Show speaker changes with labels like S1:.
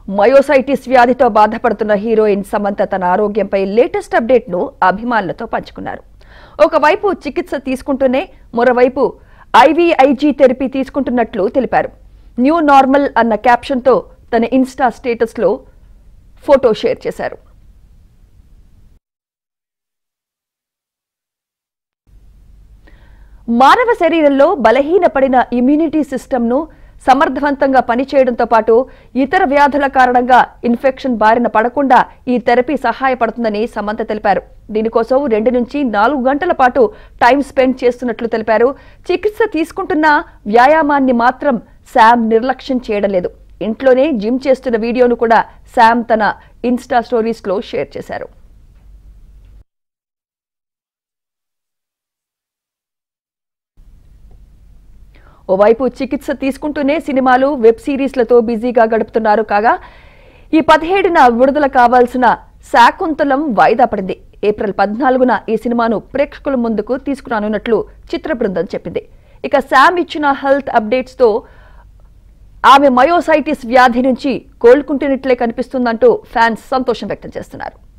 S1: myositis వ్యాధితో బాధపడుతున్న heroine Samantha తన ఆరోగ్యంపై లేటెస్ట్ అప్డేట్ ను అభిమానులతో పంచుకున్నారు ఒకవైపు చికిత్స తీసుకుంటూనే మరోవైపు ఐవీఐజీ థెరపీ తీసుకుంటున్నట్లు తెలిపారు న్యూ నార్మల్ అన్న క్యాప్షన్తో తన ఇన్స్టా స్టేటస్లో ఫోటో షేర్ చేశారు మానవ శరీరంలో బలహీనపడిన ఇమ్యూనిటీ సిస్టమ్ను సమర్థవంతంగా పనిచేయడంతో పాటు ఇతర వ్యాధుల కారణంగా ఇన్ఫెక్షన్ బారిన పడకుండా ఈ థెరపీ సహాయపడుతుందని సమంత తెలిపారు దీనికోసం రెండు నుంచి నాలుగు గంటల పాటు టైం స్పెండ్ చేస్తున్నట్లు తెలిపారు చికిత్స తీసుకుంటున్న వ్యాయామాన్ని మాత్రం శామ్ నిర్లక్ష్యం చేయడం లేదు ఇంట్లోనే జిమ్ చేస్తున్న వీడియోను కూడా శామ్ తన ఇన్స్టా స్టోరీస్లో షేర్ చేశారు ఓవైపు చికిత్స తీసుకుంటూనే సినిమాలు వెబ్ సిరీస్లతో బిజీగా గడుపుతున్నారు కాగా ఈ పదిహేడున విడుదల కావాల్సిన శాకుంతలం వాయిదా పడింది ఏప్రిల్ పద్నాలుగున ఈ సినిమాను ప్రేక్షకుల ముందుకు తీసుకురానున్నట్లు చిత్ర బృందం చెప్పింది ఇక శామ్ ఇచ్చిన హెల్త్ అప్డేట్స్ తో ఆమె మయోసైటిస్ వ్యాధి నుంచి కోలుకుంటున్నట్లే కనిపిస్తుందంటూ ఫ్యాన్స్ సంతోషం వ్యక్తం చేస్తున్నారు